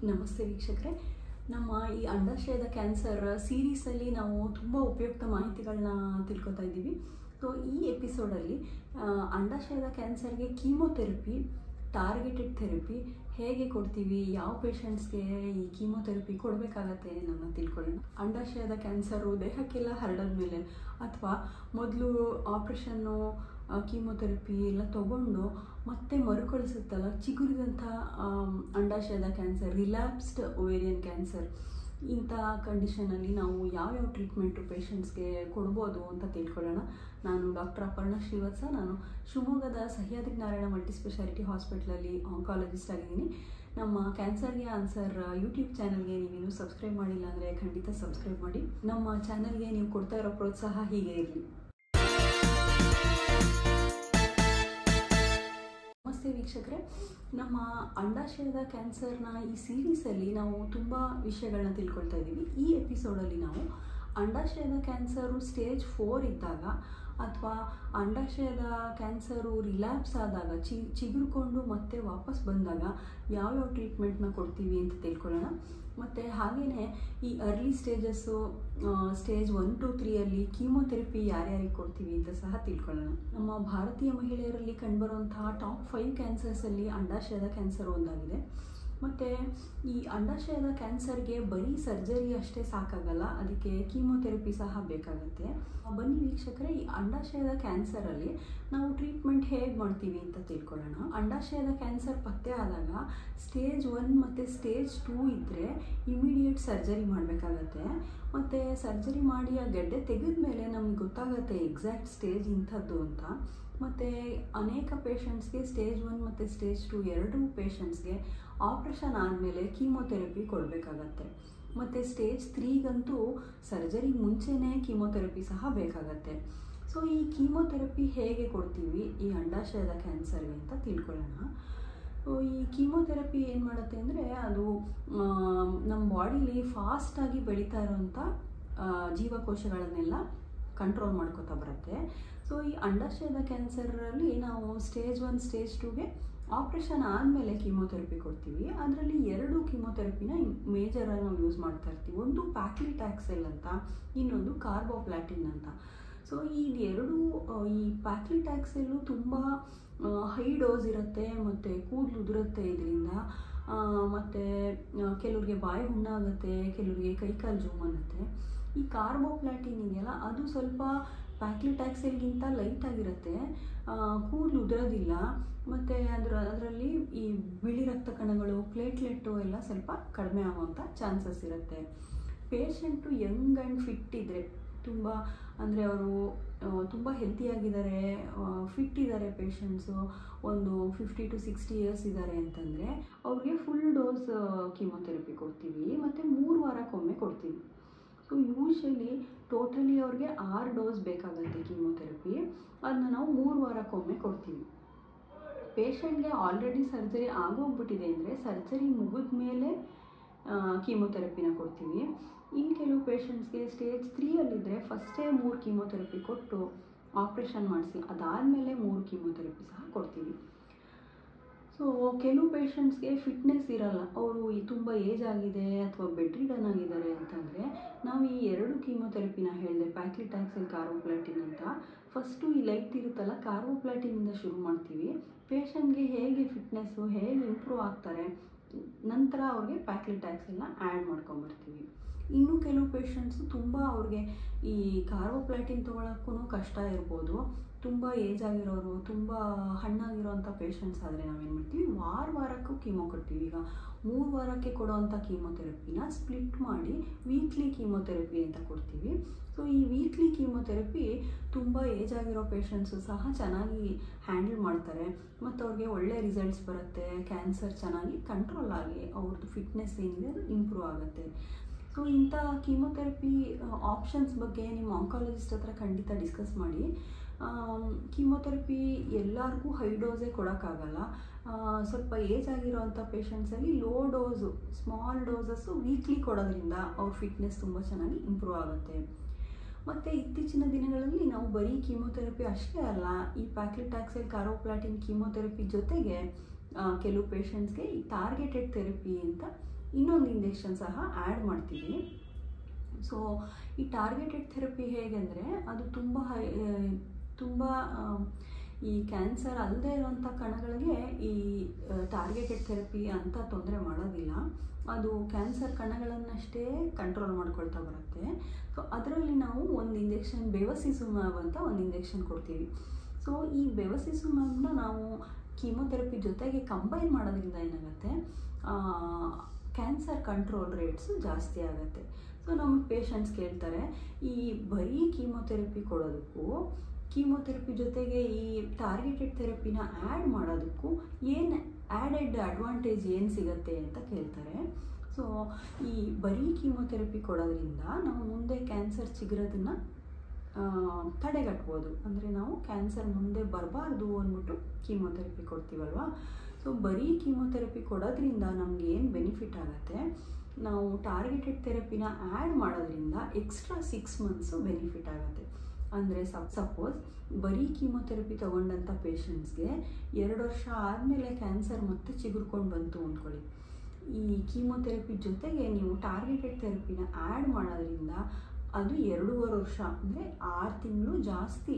ನಮಸ್ತೆ ವೀಕ್ಷಕರೇ ನಮ್ಮ ಈ ಅಂಡಾಶಯದ ಕ್ಯಾನ್ಸರ್ ಸೀರೀಸಲ್ಲಿ ನಾವು ತುಂಬ ಉಪಯುಕ್ತ ಮಾಹಿತಿಗಳನ್ನ ತಿಳ್ಕೊತಾ ಇದ್ದೀವಿ ಸೊ ಈ ಎಪಿಸೋಡಲ್ಲಿ ಆ, ಅಂಡಾಶಯದ ಕ್ಯಾನ್ಸರ್ಗೆ ಕೀಮೋಥೆರಪಿ ಟಾರ್ಗೆಟೆಡ್ ಥೆರಪಿ ಹೇಗೆ ಕೊಡ್ತೀವಿ ಯಾವ ಪೇಷಂಟ್ಸ್ಗೆ ಈ ಕೀಮೋಥೆರಪಿ ಕೊಡಬೇಕಾಗತ್ತೆ ನಮ್ಮ ತಿಳ್ಕೊಳ್ಳೋಣ ಅಂಡಾಶಯದ ಕ್ಯಾನ್ಸರು ದೇಹಕ್ಕೆಲ್ಲ ಹರಡದ ಮೇಲೆ ಅಥವಾ ಮೊದಲು ಆಪ್ರೇಷನ್ನು ಕೀಮೋಥೆರಪಿ ಎಲ್ಲ ತಗೊಂಡು ಮತ್ತೆ ಮರುಕಳಿಸುತ್ತಲ್ಲ ಚಿಗುರಿದಂಥ ಆಮ್, ಅಂಡಾಶಯದ ಕ್ಯಾನ್ಸರ್ ರಿಲ್ಯಾಪ್ಸ್ಡ್ ಓವೇರಿಯನ್ ಕ್ಯಾನ್ಸರ್ ಇಂಥ ಕಂಡೀಷನಲ್ಲಿ ನಾವು ಯಾವ್ಯಾವ ಟ್ರೀಟ್ಮೆಂಟು ಪೇಷಂಟ್ಸ್ಗೆ ಕೊಡ್ಬೋದು ಅಂತ ತಿಳ್ಕೊಳ್ಳೋಣ ನಾನು ಡಾಕ್ಟರ್ ಅಪರ್ಣ ಶ್ರೀವತ್ಸ ನಾನು ಶಿವಮೊಗ್ಗದ ಸಹ್ಯಾದ್ರಿ ನಾರಾಯಣ ಮಲ್ಟಿ ಸ್ಪೆಷಾಲಿಟಿ ಹಾಸ್ಪಿಟ್ಲಲ್ಲಿ ಆಂಕಾಲಜಿಸ್ಟ್ ಆಗಿದ್ದೀನಿ ನಮ್ಮ ಕ್ಯಾನ್ಸರ್ಗೆ ಆನ್ಸರ್ ಯೂಟ್ಯೂಬ್ ಚಾನಲ್ಗೆ ನೀವೇನು ಸಬ್ಸ್ಕ್ರೈಬ್ ಮಾಡಿಲ್ಲ ಅಂದರೆ ಖಂಡಿತ ಸಬ್ಸ್ಕ್ರೈಬ್ ಮಾಡಿ ನಮ್ಮ ಚಾನಲ್ಗೆ ನೀವು ಕೊಡ್ತಾ ಇರೋ ಪ್ರೋತ್ಸಾಹ ಹೀಗೆ ಇರಲಿ ನಮಸ್ತೆ ವೀಕ್ಷಕರೇ ನಮ್ಮ ಅಂಡಾಶಯದ ಕ್ಯಾನ್ಸರ್ನ ಈ ಸೀರೀಸಲ್ಲಿ ನಾವು ತುಂಬ ವಿಷಯಗಳನ್ನ ತಿಳ್ಕೊಳ್ತಾ ಇದ್ದೀವಿ ಈ ಎಪಿಸೋಡಲ್ಲಿ ನಾವು ಅಂಡಾಶಯದ ಕ್ಯಾನ್ಸರು ಸ್ಟೇಜ್ ಫೋರ್ ಇದ್ದಾಗ ಅಥವಾ ಅಂಡಾಶಯದ ಕ್ಯಾನ್ಸರು ರಿಲ್ಯಾಪ್ಸ್ ಆದಾಗ ಚಿ ಚಿಗುರ್ಕೊಂಡು ಮತ್ತೆ ವಾಪಸ್ ಬಂದಾಗ ಯಾವ್ಯಾವ ಟ್ರೀಟ್ಮೆಂಟ್ನ ಕೊಡ್ತೀವಿ ಅಂತ ತಿಳ್ಕೊಳ್ಳೋಣ ಮತ್ತು ಹಾಗೆಯೇ ಈ early stages stage one two ತ್ರೀಯಲ್ಲಿ ಕೀಮೋಥೆರಪಿ ಯಾರ್ಯಾರಿಗೆ ಕೊಡ್ತೀವಿ ಅಂತ ಸಹ ತಿಳ್ಕೊಳ್ಳೋಣ ನಮ್ಮ ಭಾರತೀಯ ಮಹಿಳೆಯರಲ್ಲಿ ಕಂಡುಬರುವಂತಹ ಟಾಪ್ ಫೈವ್ ಕ್ಯಾನ್ಸರ್ಸಲ್ಲಿ ಅಂಡಾಶಯದ ಕ್ಯಾನ್ಸರ್ ಒಂದಾಗಿದೆ ಮತ್ತು ಈ ಅಂಡಾಶಯದ ಕ್ಯಾನ್ಸರ್ಗೆ ಬರೀ ಸರ್ಜರಿ ಅಷ್ಟೇ ಸಾಕಾಗಲ್ಲ ಅದಕ್ಕೆ ಕೀಮೋಥೆರಪಿ ಸಹ ಬೇಕಾಗುತ್ತೆ ಬನ್ನಿ ವೀಕ್ಷಕರೇ ಈ ಅಂಡಾಶಯದ ಕ್ಯಾನ್ಸರಲ್ಲಿ ನಾವು ಟ್ರೀಟ್ಮೆಂಟ್ ಹೇಗೆ ಮಾಡ್ತೀವಿ ಅಂತ ತಿಳ್ಕೊಳ್ಳೋಣ ಅಂಡಾಶಯದ ಕ್ಯಾನ್ಸರ್ ಪತ್ತೆ ಆದಾಗ ಸ್ಟೇಜ್ ಒನ್ ಮತ್ತು ಸ್ಟೇಜ್ ಟೂ ಇದ್ದರೆ ಇಮಿಡಿಯೇಟ್ ಸರ್ಜರಿ ಮಾಡಬೇಕಾಗತ್ತೆ ಮತ್ತು ಸರ್ಜರಿ ಮಾಡಿ ಆ ಗೆಡ್ಡೆ ತೆಗೆದ ಮೇಲೆ ನಮ್ಗೆ ಗೊತ್ತಾಗುತ್ತೆ ಎಕ್ಸಾಕ್ಟ್ ಸ್ಟೇಜ್ ಇಂಥದ್ದು ಅಂತ ಮತ್ತು ಅನೇಕ ಪೇಷಂಟ್ಸ್ಗೆ ಸ್ಟೇಜ್ ಒನ್ ಮತ್ತು ಸ್ಟೇಜ್ ಟು ಎರಡೂ ಪೇಷಂಟ್ಸ್ಗೆ ಆಪ್ರೇಷನ್ ಆದಮೇಲೆ ಕೀಮೋಥೆರಪಿ ಕೊಡಬೇಕಾಗತ್ತೆ ಮತ್ತು ಸ್ಟೇಜ್ ತ್ರೀಗಂತೂ ಸರ್ಜರಿ ಮುಂಚೆನೇ ಕೀಮೋಥೆರಪಿ ಸಹ ಬೇಕಾಗತ್ತೆ ಸೊ ಈ ಕೀಮೋಥೆರಪಿ ಹೇಗೆ ಕೊಡ್ತೀವಿ ಈ ಅಂಡಾಶಯದ ಕ್ಯಾನ್ಸರ್ಗೆ ಅಂತ ತಿಳ್ಕೊಳ್ಳೋಣ ಸೊ ಈ ಕೀಮೋಥೆರಪಿ ಏನು ಮಾಡುತ್ತೆ ಅಂದರೆ ಅದು ಆ, ನಮ್ಮ ಬಾಡಿಲಿ ಫಾಸ್ಟಾಗಿ ಬೆಳೀತಾ ಇರೋವಂಥ ಆ, ಜೀವಕೋಶಗಳನ್ನೆಲ್ಲ ಕಂಟ್ರೋಲ್ ಮಾಡ್ಕೋತಾ ಬರುತ್ತೆ ಸೊ ಈ ಅಂಡಾಶಯದ ಕ್ಯಾನ್ಸರಲ್ಲಿ ನಾವು ಸ್ಟೇಜ್ ಒನ್ ಸ್ಟೇಜ್ ಟೂಗೆ ಆಪ್ರೇಷನ್ ಆದಮೇಲೆ ಕೀಮೋಥೆರಪಿ ಕೊಡ್ತೀವಿ ಅದರಲ್ಲಿ ಎರಡು ಕೀಮೋಥೆರಪಿನ ಮೇಜರಾಗಿ ನಾವು ಯೂಸ್ ಮಾಡ್ತಾ ಇರ್ತೀವಿ ಒಂದು ಪ್ಯಾಕ್ಲಿಟ್ಯಾಕ್ಸೆಲ್ ಅಂತ ಇನ್ನೊಂದು ಕಾರ್ಬೋಪ್ಲಾಟಿನ್ ಅಂತ ಸೊ ಈ ಎರಡು ಆ, ಈ ಪ್ಯಾಕ್ಲಿಟ್ಯಾಕ್ಸೆಲ್ಲು ತುಂಬ ಹೈ ಡೋಸ್ ಇರುತ್ತೆ ಮತ್ತು ಕೂದಲು ಉದುರುತ್ತೆ ಇದರಿಂದ ಮತ್ತು ಕೆಲವ್ರಿಗೆ ಬಾಯಿ ಹುಣ್ಣಾಗುತ್ತೆ ಕೆಲವ್ರಿಗೆ ಕೈಕಾಲು ಜೂಮ್ ಅನ್ನುತ್ತೆ ಈ ಕಾರ್ಬೋಪ್ಲಾಟಿನ್ ಇದೆಯಲ್ಲ ಅದು ಸ್ವಲ್ಪ ಪ್ಯಾಕ್ಲಿಟ್ಯಾಕ್ಸೆಲ್ಗಿಂತ ಲೈಟ್ ಆಗಿರುತ್ತೆ ಕೂದಲು ಉದುರೋದಿಲ್ಲ ಮತ್ತು ಅದರ ಅದರಲ್ಲಿ ಈ ಬಿಳಿ ರಕ್ತ ಕಣಗಳು ಪ್ಲೇಟ್ಲೆಟ್ಟು ಎಲ್ಲ ಸ್ವಲ್ಪ ಕಡಿಮೆ ಆಗುವಂಥ ಚಾನ್ಸಸ್ ಇರುತ್ತೆ ಪೇಷಂಟು ಯಂಗ್ ಆ್ಯಂಡ್ ಫಿಟ್ ಇದ್ದರೆ ತುಂಬ ಅಂದರೆ ಅವರು ತುಂಬ ಹೆಲ್ತಿಯಾಗಿದ್ದಾರೆ ಫಿಟ್ ಇದ್ದಾರೆ ಪೇಷಂಟ್ಸು ಒಂದು ಫಿಫ್ಟಿ ಟು ಸಿಕ್ಸ್ಟಿ ಇಯರ್ಸ್ ಇದ್ದಾರೆ ಅಂತಂದರೆ ಅವ್ರಿಗೆ ಫುಲ್ ಡೋಸ್ ಕೀಮೋಥೆರಪಿ ಕೊಡ್ತೀವಿ ಮತ್ತು ಮೂರು ವಾರಕ್ಕೊಮ್ಮೆ ಕೊಡ್ತೀವಿ ಸೊ ಯೂಶಲಿ ಟೋಟಲಿ ಅವ್ರಿಗೆ ಆರು ಡೋಸ್ ಬೇಕಾಗುತ್ತೆ ಕೀಮೋಥೆರಪಿ ಅದನ್ನ ನಾವು ಮೂರು ವಾರಕ್ಕೊಮ್ಮೆ ಕೊಡ್ತೀವಿ ಪೇಷಂಟ್ಗೆ ಆಲ್ರೆಡಿ ಸರ್ಜರಿ ಆಗೋಗ್ಬಿಟ್ಟಿದೆ ಅಂದರೆ ಸರ್ಜರಿ ಮುಗಿದ ಮೇಲೆ ಕೀಮೋಥೆರಪಿನ ಕೊಡ್ತೀವಿ ಇನ್ನು ಕೆಲವು ಪೇಷಂಟ್ಸ್ಗೆ ಸ್ಟೇಜ್ ತ್ರೀಯಲ್ಲಿದ್ದರೆ ಫಸ್ಟೇ ಮೂರು ಕೀಮೋಥೆರಪಿ ಕೊಟ್ಟು ಆಪ್ರೇಷನ್ ಮಾಡಿಸಿ ಅದಾದಮೇಲೆ ಮೂರು ಕೀಮೋಥೆರಪಿ ಸಹ ಕೊಡ್ತೀವಿ ಸೊ ಕೆಲವು ಪೇಷಂಟ್ಸ್ಗೆ ಫಿಟ್ನೆಸ್ ಇರಲ್ಲ ಅವರು ಈ ತುಂಬ ಏಜ್ ಆಗಿದೆ ಅಥವಾ ಬೆಡ್ ರಿಡನ್ ಆಗಿದ್ದಾರೆ ಅಂತಂದರೆ ನಾವು ಈ ಎರಡು ಕೀಮೋಥೆರಪಿನ ಹೇಳಿದೆ ಪ್ಯಾಕ್ಲಿಟ್ಯಾಕ್ಸೆಲ್ ಕಾರ್ಬೋಪ್ಲಾಟಿನ್ ಅಂತ ಫಸ್ಟು ಈ ಲೈಟ್ ಇರುತ್ತಲ್ಲ ಕಾರ್ಬೋಪ್ಲಾಟಿನಿಂದ ಶುರು ಮಾಡ್ತೀವಿ ಪೇಷಂಟ್ಗೆ ಹೇಗೆ ಫಿಟ್ನೆಸ್ಸು ಹೇಗೆ ಇಂಪ್ರೂವ್ ಆಗ್ತಾರೆ ನಂತರ ಅವ್ರಿಗೆ ಪ್ಯಾಕ್ಲಿಟ್ಯಾಕ್ಸೆಲ್ನ ಆ್ಯಡ್ ಮಾಡ್ಕೊಂಬರ್ತೀವಿ ಇನ್ನು ಕೆಲವು ಪೇಷಂಟ್ಸು ತುಂಬ ಅವ್ರಿಗೆ ಈ ಕಾರ್ಬೋಪ್ಲಾಟಿನ್ ತೊಗೊಳಕ್ಕೂ ಕಷ್ಟ ಇರ್ಬೋದು ತುಂಬ ಏಜ್ ಆಗಿರೋರು ತುಂಬ ಹಣ್ಣಾಗಿರೋವಂಥ ಪೇಷಂಟ್ಸ್ ಆದರೆ ನಾವೇನು ಮಾಡ್ತೀವಿ ವಾರ ವಾರಕ್ಕೂ ಕೀಮೋ ಕೊಡ್ತೀವಿ ಈಗ ಮೂರು ವಾರಕ್ಕೆ ಕೊಡೋವಂಥ ಕೀಮೋಥೆರಪಿನ ಸ್ಪ್ಲಿಟ್ ಮಾಡಿ ವೀಕ್ಲಿ ಕೀಮೋಥೆರಪಿ ಅಂತ ಕೊಡ್ತೀವಿ ಸೊ ಈ ವೀಕ್ಲಿ ಕೀಮೋಥೆರಪಿ ತುಂಬ ಏಜ್ ಆಗಿರೋ ಪೇಷಂಟ್ಸು ಸಹ ಚೆನ್ನಾಗಿ ಹ್ಯಾಂಡಲ್ ಮಾಡ್ತಾರೆ ಮತ್ತು ಅವ್ರಿಗೆ ಒಳ್ಳೆ ರಿಸಲ್ಟ್ಸ್ ಬರುತ್ತೆ ಕ್ಯಾನ್ಸರ್ ಚೆನ್ನಾಗಿ ಕಂಟ್ರೋಲ್ ಆಗಿ ಅವ್ರದ್ದು ಫಿಟ್ನೆಸ್ ಏನಿದೆ ಅದು ಇಂಪ್ರೂವ್ ಆಗುತ್ತೆ ಸೊ ಇಂಥ ಕೀಮೋಥೆರಪಿ ಆಪ್ಷನ್ಸ್ ಬಗ್ಗೆ ನಿಮ್ಮ ಆಂಕಾಲಜಿಸ್ಟ್ ಹತ್ರ ಖಂಡಿತ ಡಿಸ್ಕಸ್ ಮಾಡಿ ಕೀಮೋಥೆರಪಿ ಎಲ್ಲರಿಗೂ ಹೈ ಡೋಸೇ ಕೊಡೋಕ್ಕಾಗಲ್ಲ ಆ, ಸ್ವಲ್ಪ ಏಜ್ ಆಗಿರೋವಂಥ ಪೇಷಂಟ್ಸಲ್ಲಿ low dose small doses weekly ಕೊಡೋದ್ರಿಂದ ಅವ್ರ ಫಿಟ್ನೆಸ್ ತುಂಬ ಚೆನ್ನಾಗಿ ಇಂಪ್ರೂವ್ ಆಗುತ್ತೆ ಮತ್ತು ಇತ್ತೀಚಿನ ದಿನಗಳಲ್ಲಿ ನಾವು ಬರೀ ಕೀಮೋಥೆರಪಿ ಅಷ್ಟೇ ಅಲ್ಲ ಈ ಪ್ಯಾಕ್ಲಿಟ್ಯಾಕ್ಸೆಲ್ ಕಾರೋಪ್ಲಾಟಿನ್ ಕೀಮೋಥೆರಪಿ ಜೊತೆಗೆ ಆ, ಕೆಲವು ಪೇಷಂಟ್ಸ್ಗೆ ಈ ಟಾರ್ಗೆಟೆಡ್ ಥೆರಪಿ ಅಂತ ಇನ್ನೊಂದು ಇಂಜೆಕ್ಷನ್ ಸಹ ಆ್ಯಡ್ ಮಾಡ್ತೀವಿ ಸೊ ಈ ಟಾರ್ಗೆಟೆಡ್ ಥೆರಪಿ ಹೇಗೆಂದರೆ ಅದು ತುಂಬ ಹೈ ತುಂಬ ಈ ಕ್ಯಾನ್ಸರ್ ಅಲ್ಲದೆ ಇರುವಂಥ ಕಣಗಳಿಗೆ ಈ ಟಾರ್ಗೆಟೆಡ್ ಥೆರಪಿ ಅಂತ ತೊಂದರೆ ಮಾಡೋದಿಲ್ಲ ಅದು ಕ್ಯಾನ್ಸರ್ ಕಣಗಳನ್ನಷ್ಟೇ ಕಂಟ್ರೋಲ್ ಮಾಡ್ಕೊಳ್ತಾ ಬರುತ್ತೆ ಸೊ ಅದರಲ್ಲಿ ನಾವು ಒಂದು ಇಂಜೆಕ್ಷನ್ ಬೆವಸಿಸುಮ್ಯಾಬ್ ಅಂತ ಒಂದು ಇಂಜೆಕ್ಷನ್ ಕೊಡ್ತೀವಿ ಸೊ ಈ ಬೆವಸಿಸುಮ್ಯಾಬ್ನ ನಾವು ಕೀಮೊಥೆರಪಿ ಜೊತೆಗೆ ಕಂಬೈನ್ ಮಾಡೋದ್ರಿಂದ ಏನಾಗುತ್ತೆ ಕ್ಯಾನ್ಸರ್ ಕಂಟ್ರೋಲ್ ರೇಟ್ಸು ಜಾಸ್ತಿ ಆಗುತ್ತೆ ಸೊ ನಮ್ಮ ಪೇಷಂಟ್ಸ್ ಕೇಳ್ತಾರೆ ಈ ಬರೀ ಕೀಮೊಥೆರಪಿ ಕೊಡೋದಕ್ಕೂ ಕೀಮೊಥೆರಪಿ ಜೊತೆಗೆ ಈ ಟಾರ್ಗೆಟೆಡ್ ಥೆರಪಿನ ಆ್ಯಡ್ ಮಾಡೋದಕ್ಕೂ ಏನು ಆ್ಯಡೆಡ್ ಅಡ್ವಾಂಟೇಜ್ ಏನು ಸಿಗುತ್ತೆ ಅಂತ ಕೇಳ್ತಾರೆ ಸೊ ಈ ಬರೀ ಕೀಮೊಥೆರಪಿ ಕೊಡೋದ್ರಿಂದ ನಾವು ಮುಂದೆ ಕ್ಯಾನ್ಸರ್ ಚಿಗುರೋದನ್ನು ತಡೆಗಟ್ಬೋದು ಅಂದರೆ ನಾವು ಕ್ಯಾನ್ಸರ್ ಮುಂದೆ ಬರಬಾರ್ದು ಅಂದ್ಬಿಟ್ಟು ಕೀಮೊಥೆರಪಿ ಕೊಡ್ತೀವಲ್ವ ಸೊ ಬರೀ ಕೀಮೊಥೆರಪಿ ಕೊಡೋದ್ರಿಂದ ನಮ್ಗೆ ಏನು ಬೆನಿಫಿಟ್ ಆಗುತ್ತೆ ನಾವು ಟಾರ್ಗೆಟೆಡ್ ಥೆರಪಿನ ಆ್ಯಡ್ ಮಾಡೋದ್ರಿಂದ ಎಕ್ಸ್ಟ್ರಾ ಸಿಕ್ಸ್ ಮಂತ್ಸು ಬೆನಿಫಿಟ್ ಆಗುತ್ತೆ ಅಂದರೆ ಸಪ್ ಸಪೋಸ್ ಬರೀ ಕೀಮೊಥೆರಪಿ ತೊಗೊಂಡಂಥ ಪೇಷಂಟ್ಸ್ಗೆ ಎರಡು ವರ್ಷ ಆದಮೇಲೆ ಕ್ಯಾನ್ಸರ್ ಮತ್ತೆ ಚಿಗುರ್ಕೊಂಡು ಬಂತು ಅಂದ್ಕೊಳ್ಳಿ ಈ ಕೀಮೊಥೆರಪಿ ಜೊತೆಗೆ ನೀವು ಟಾರ್ಗೆಟೆಡ್ ಥೆರಪಿನ ಆ್ಯಡ್ ಮಾಡೋದ್ರಿಂದ ಅದು ಎರಡೂವರೆ ವರ್ಷ ಅಂದರೆ ಆರು ತಿಂಗಳು ಜಾಸ್ತಿ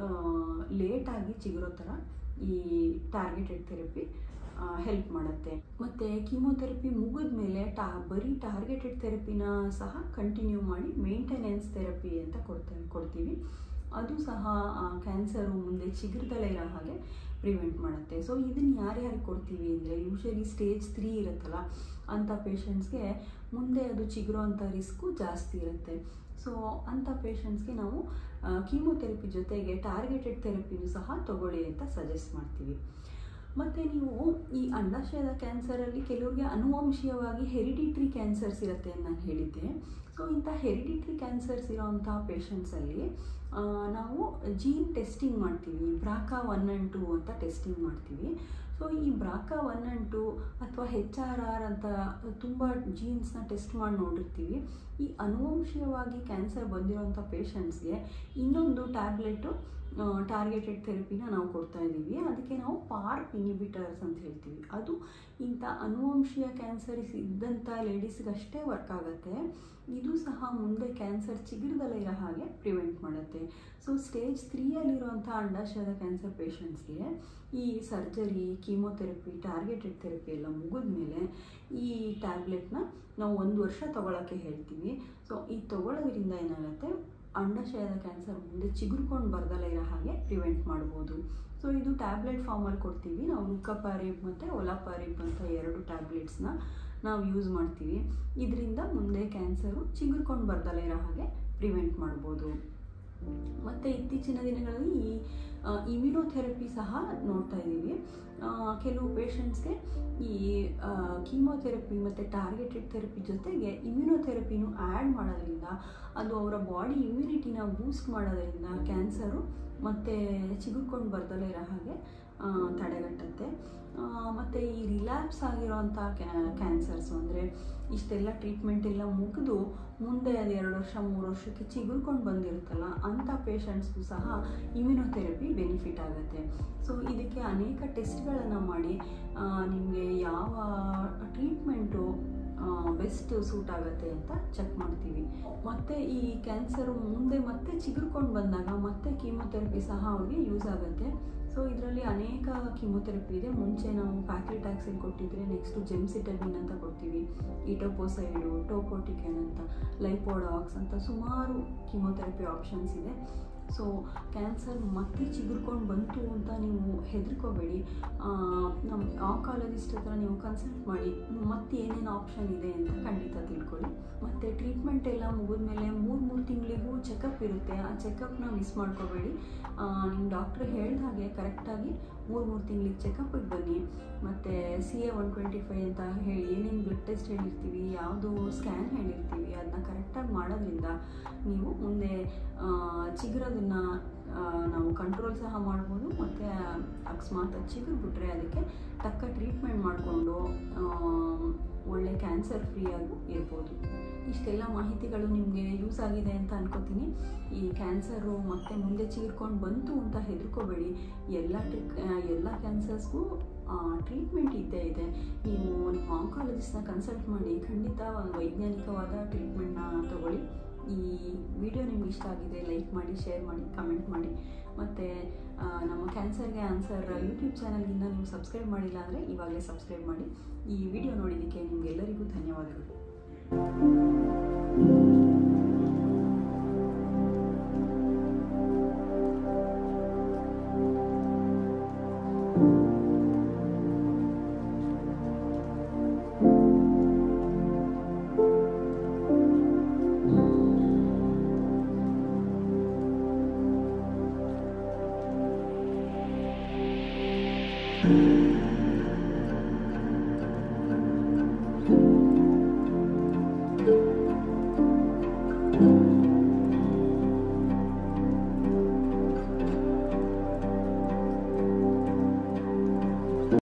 ಲೇಟಾಗಿ ಚಿಗುರೋ ಥರ ಈ ಟಾರ್ಗೆಟೆಡ್ ಥೆರಪಿ ಹೆಲ್ಪ್ ಮಾಡುತ್ತೆ ಮತ್ತು ಕೀಮೊಥೆರಪಿ ಮುಗಿದ ಮೇಲೆ ಟಾ ಬರೀ ಟಾರ್ಗೆಟೆಡ್ ಥೆರಪಿನ ಸಹ ಕಂಟಿನ್ಯೂ ಮಾಡಿ ಮೇಂಟೆನೆನ್ಸ್ ಥೆರಪಿ ಅಂತ ಕೊಡ್ತೇವೆ ಕೊಡ್ತೀವಿ ಅದು ಸಹ ಕ್ಯಾನ್ಸರು ಮುಂದೆ ಚಿಗುರ್ದಲೇ ಇರೋ ಹಾಗೆ ಪ್ರಿವೆಂಟ್ ಮಾಡುತ್ತೆ ಸೊ ಇದನ್ನು ಯಾರ್ಯಾರಿಗೆ ಕೊಡ್ತೀವಿ ಅಂದರೆ ಯೂಶಲಿ ಸ್ಟೇಜ್ ತ್ರೀ ಇರುತ್ತಲ್ಲ ಅಂಥ ಪೇಷಂಟ್ಸ್ಗೆ ಮುಂದೆ ಅದು ಚಿಗುರೋ ಅಂಥ ರಿಸ್ಕು ಜಾಸ್ತಿ ಇರುತ್ತೆ ಸೊ ಅಂಥ ಪೇಷಂಟ್ಸ್ಗೆ ನಾವು ಕೀಮೊಥೆರಪಿ ಜೊತೆಗೆ ಟಾರ್ಗೆಟೆಡ್ ಥೆರಪಿನೂ ಸಹ ತಗೊಳ್ಳಿ ಅಂತ ಸಜೆಸ್ಟ್ ಮಾಡ್ತೀವಿ ಮತ್ತು ನೀವು ಈ ಅಂಡಾಶಯದ ಕ್ಯಾನ್ಸರಲ್ಲಿ ಕೆಲವ್ರಿಗೆ ಅನುವಂಶೀಯವಾಗಿ ಹೆರಿಡಿಟ್ರಿ ಕ್ಯಾನ್ಸರ್ಸ್ ಇರುತ್ತೆ ಅಂತ ನಾನು ಹೇಳಿದ್ದೆ ಸೊ ಇಂಥ ಹೆರಿಡಿಟ್ರಿ ಕ್ಯಾನ್ಸರ್ಸ್ ಇರೋವಂಥ ಪೇಷಂಟ್ಸಲ್ಲಿ ನಾವು ಜೀನ್ ಟೆಸ್ಟಿಂಗ್ ಮಾಡ್ತೀವಿ ಬ್ರಾಕಾ ಒನ್ ಆ್ಯಂಡ್ ಟು ಅಂತ ಟೆಸ್ಟಿಂಗ್ ಮಾಡ್ತೀವಿ ಸೊ ಈ ಬ್ರಾಕಾ ಒನ್ ಆ್ಯಂಡ್ ಟು ಅಥವಾ ಹೆಚ್ ಆರ್ ಆರ್ ಅಂತ ತುಂಬ ಜೀನ್ಸ್ನ ಟೆಸ್ಟ್ ಮಾಡಿ ನೋಡಿರ್ತೀವಿ ಈ ಅನುವಂಶೀಯವಾಗಿ ಕ್ಯಾನ್ಸರ್ ಬಂದಿರೋಂಥ ಪೇಷಂಟ್ಸ್ಗೆ ಇನ್ನೊಂದು ಟ್ಯಾಬ್ಲೆಟು ಟಾರ್ಗೆಟೆಡ್ ಥೆರಪಿನ ನಾವು ಕೊಡ್ತಾ ಇದ್ದೀವಿ ಅದಕ್ಕೆ ನಾವು ಪಾರ್ಪ್ ಇನಿಬಿಟರ್ಸ್ ಅಂತ ಹೇಳ್ತೀವಿ ಅದು ಇಂಥ ಅನುವಂಶೀಯ ಕ್ಯಾನ್ಸರ್ ಇದ್ದಂಥ ಲೇಡೀಸ್ಗಷ್ಟೇ ವರ್ಕ್ ಆಗುತ್ತೆ ಇದು ಸಹ ಮುಂದೆ ಕ್ಯಾನ್ಸರ್ ಚಿಗುರ್ದಲ್ಲೇ ಇರೋ ಹಾಗೆ ಪ್ರಿವೆಂಟ್ ಮಾಡುತ್ತೆ ಸೊ ಸ್ಟೇಜ್ ತ್ರೀಯಲ್ಲಿರುವಂಥ ಅಂಡಾಶಯದ ಕ್ಯಾನ್ಸರ್ ಪೇಷಂಟ್ಸ್ಗೆ ಈ ಸರ್ಜರಿ ಕೀಮೊಥೆರಪಿ ಟಾರ್ಗೆಟೆಡ್ ಥೆರಪಿ ಎಲ್ಲ ಮುಗಿದ್ಮೇಲೆ ಈ ಟ್ಯಾಬ್ಲೆಟ್ನ ನಾವು ಒಂದು ವರ್ಷ ತೊಗೊಳಕ್ಕೆ ಹೇಳ್ತೀವಿ ಸೊ ಈ ತೊಗೊಳ್ಳೋದ್ರಿಂದ ಏನಾಗುತ್ತೆ ಅಂಡಾಶಯದ ಕ್ಯಾನ್ಸರ್ ಮುಂದೆ ಚಿಗುರ್ಕೊಂಡು ಬರ್ದಲೇ ಇರೋ ಹಾಗೆ ಪ್ರಿವೆಂಟ್ ಮಾಡ್ಬೋದು ಸೊ ಇದು ಟ್ಯಾಬ್ಲೆಟ್ ಫಾರ್ಮಲ್ಲಿ ಕೊಡ್ತೀವಿ ನಾವು ರುಕಪಾರಿಬ್ ಮತ್ತು ಒಲಾಪಾರಿಬ್ ಅಂತ ಎರಡು ಟ್ಯಾಬ್ಲೆಟ್ಸ್ನ ನಾವು ಯೂಸ್ ಮಾಡ್ತೀವಿ ಇದರಿಂದ ಮುಂದೆ ಕ್ಯಾನ್ಸರು ಚಿಗುರ್ಕೊಂಡು ಬರ್ದಲೇ ಇರೋ ಹಾಗೆ ಪ್ರಿವೆಂಟ್ ಮಾಡ್ಬೋದು ಮತ್ತು ಇತ್ತೀಚಿನ ದಿನಗಳಲ್ಲಿ ಈ ಇಮ್ಯುನೋಥೆರಪಿ ಸಹ ನೋಡ್ತಾ ಇದ್ದೀವಿ ಕೆಲವು ಪೇಷಂಟ್ಸ್ಗೆ ಈ ಕೀಮೊಥೆರಪಿ ಮತ್ತು ಟಾರ್ಗೆಟೆಡ್ ಥೆರಪಿ ಜೊತೆಗೆ ಇಮ್ಯುನೋಥೆರಪಿನೂ ಆ್ಯಡ್ ಮಾಡೋದ್ರಿಂದ ಅದು ಅವರ ಬಾಡಿ ಇಮ್ಯುನಿಟಿನ ಬೂಸ್ಟ್ ಮಾಡೋದ್ರಿಂದ ಕ್ಯಾನ್ಸರು ಮತ್ತು ಚಿಗುರ್ಕೊಂಡು ಬರ್ದಲೇ ಇರೋ ಹಾಗೆ ತಡೆಗಟ್ಟುತ್ತೆ ಮತ್ತು ಈ ರಿಲ್ಯಾಪ್ಸ್ ಆಗಿರೋವಂಥ ಕ್ಯಾನ್ಸರ್ಸು ಅಂದರೆ ಇಷ್ಟೆಲ್ಲ ಟ್ರೀಟ್ಮೆಂಟ್ ಎಲ್ಲ ಮುಗಿದು ಮುಂದೆ ಅದು ಎರಡು ವರ್ಷ ಮೂರು ವರ್ಷಕ್ಕೆ ಚಿಗುರ್ಕೊಂಡು ಬಂದಿರುತ್ತಲ್ಲ ಅಂಥ ಪೇಷಂಟ್ಸ್ಗೂ ಸಹ ಇಮ್ಯುನೋಥೆರಪಿ ಬೆನಿಫಿಟ್ ಆಗುತ್ತೆ ಸೊ ಇದಕ್ಕೆ ಅನೇಕ ಟೆಸ್ಟ್ಗಳನ್ನು ಮಾಡಿ ನಿಮಗೆ ಯಾವ ಟ್ರೀಟ್ಮೆಂಟು ಬೆಸ್ಟ್ ಸೂಟ್ ಆಗುತ್ತೆ ಅಂತ ಚೆಕ್ ಮಾಡ್ತೀವಿ ಮತ್ತು ಈ ಕ್ಯಾನ್ಸರು ಮುಂದೆ ಮತ್ತೆ ಚಿಗುರ್ಕೊಂಡು ಬಂದಾಗ ಮತ್ತೆ ಕೀಮೊಥೆರಪಿ ಸಹ ಅವ್ರಿಗೆ ಯೂಸ್ ಆಗುತ್ತೆ ಸೊ ಇದರಲ್ಲಿ ಅನೇಕ ಕೀಮೊಥೆರಪಿ ಇದೆ ಮುಂಚೆ ನಾವು ಪ್ಯಾಕ್ಲಿಟ್ಯಾಕ್ಸಿನ್ ಕೊಟ್ಟಿದ್ರೆ ನೆಕ್ಸ್ಟು ಜೆಮ್ಸಿಟಬಿನ್ ಅಂತ ಕೊಡ್ತೀವಿ ಇಟೋಪೋಸೈಡು ಟೋಪೋಟಿಕೆನ್ ಅಂತ ಲೈಪೋಡಾಕ್ಸ್ ಅಂತ ಸುಮಾರು ಕೀಮೊಥೆರಪಿ ಆಪ್ಷನ್ಸ್ ಇದೆ ಸೊ ಕ್ಯಾನ್ಸರ್ ಮತ್ತೆ ಚಿಗುರ್ಕೊಂಡು ಬಂತು ಅಂತ ನೀವು ಹೆದರ್ಕೋಬೇಡಿ ನಮ್ಮ ಆಂಕಾಲಜಿಸ್ಟ್ ಹತ್ರ ನೀವು ಕನ್ಸಲ್ಟ್ ಮಾಡಿ ಮತ್ತೆ ಏನೇನು ಆಪ್ಷನ್ ಇದೆ ಅಂತ ಖಂಡಿತ ತಿಳ್ಕೊಳ್ಳಿ ಮತ್ತು ಟ್ರೀಟ್ಮೆಂಟ್ ಎಲ್ಲ ಮುಗಿದ್ಮೇಲೆ ಮೂರು ಮೂರು ತಿಂಗಳಿಗೂ ಚೆಕಪ್ ಇರುತ್ತೆ ಆ ಚೆಕಪ್ನ ಮಿಸ್ ಮಾಡ್ಕೋಬೇಡಿ ನಿಮ್ಮ ಡಾಕ್ಟ್ರ್ ಹೇಳ್ದ ಹಾಗೆ ಕರೆಕ್ಟಾಗಿ ಮೂರು ಮೂರು ತಿಂಗಳಿಗೆ ಚೆಕಪ್ಪಿಗೆ ಬನ್ನಿ ಮತ್ತು C A one twenty five ಅಂತ ಹೇಳಿ ಏನೇನು ಬ್ಲಡ್ ಟೆಸ್ಟ್ ಹೇಳಿರ್ತೀವಿ ಯಾವುದು ಸ್ಕ್ಯಾನ್ ಹೇಳಿರ್ತೀವಿ ಅದನ್ನ ಕರೆಕ್ಟಾಗಿ ಮಾಡೋದ್ರಿಂದ ನೀವು ಮುಂದೆ ಚಿಗುರೋದನ್ನು ನಾವು ಕಂಟ್ರೋಲ್ ಸಹ ಮಾಡ್ಬೋದು ಮತ್ತು ಅಕಸ್ಮಾತ್ ಅದು ಚಿಗುರ್ಬಿಟ್ರೆ ಅದಕ್ಕೆ ತಕ್ಕ ಟ್ರೀಟ್ಮೆಂಟ್ ಮಾಡಿಕೊಂಡು ಒಳ್ಳೆ ಕ್ಯಾನ್ಸರ್ ಫ್ರೀಯಾಗಿ ಇರ್ಬೋದು ಇಷ್ಟೆಲ್ಲ ಮಾಹಿತಿಗಳು ನಿಮಗೆ ಯೂಸ್ ಆಗಿದೆ ಅಂತ ಅನ್ಕೋತೀನಿ ಈ ಕ್ಯಾನ್ಸರು ಮತ್ತೆ ಮುಂದೆ ಚೀರ್ಕೊಂಡು ಬಂತು ಅಂತ ಹೆದರ್ಕೋಬೇಡಿ ಎಲ್ಲ ಟ್ರಿಕ್ ಎಲ್ಲ ಕ್ಯಾನ್ಸರ್ಸ್ಗೂ ಟ್ರೀಟ್ಮೆಂಟ್ ಇದ್ದೇ ಇದೆ ನೀವು ನಿಮ್ಮ ಆಂಕಾಲಜಿಸ್ಟ್ನ ಕನ್ಸಲ್ಟ್ ಮಾಡಿ ಖಂಡಿತ ಒಂದು ವೈಜ್ಞಾನಿಕವಾದ ಟ್ರೀಟ್ಮೆಂಟ್ನ ತಗೊಳ್ಳಿ ಈ ವಿಡಿಯೋ ನಿಮ್ಗೆ ಇಷ್ಟ ಆಗಿದೆ ಲೈಕ್ ಮಾಡಿ ಶೇರ್ ಮಾಡಿ ಕಮೆಂಟ್ ಮಾಡಿ ಮತ್ತು ನಮ್ಮ ಕ್ಯಾನ್ಸರ್ಗೆ ಆನ್ಸರ್ ಯೂಟ್ಯೂಬ್ ಚಾನಲ್ಗಿಂತ ನೀವು ಸಬ್ಸ್ಕ್ರೈಬ್ ಮಾಡಿಲ್ಲ ಅಂದರೆ ಇವಾಗಲೇ ಸಬ್ಸ್ಕ್ರೈಬ್ ಮಾಡಿ ಈ ವಿಡಿಯೋ ನೋಡಿದ್ದಕ್ಕೆ ನಿಮಗೆಲ್ಲರಿಗೂ ಧನ್ಯವಾದಗಳು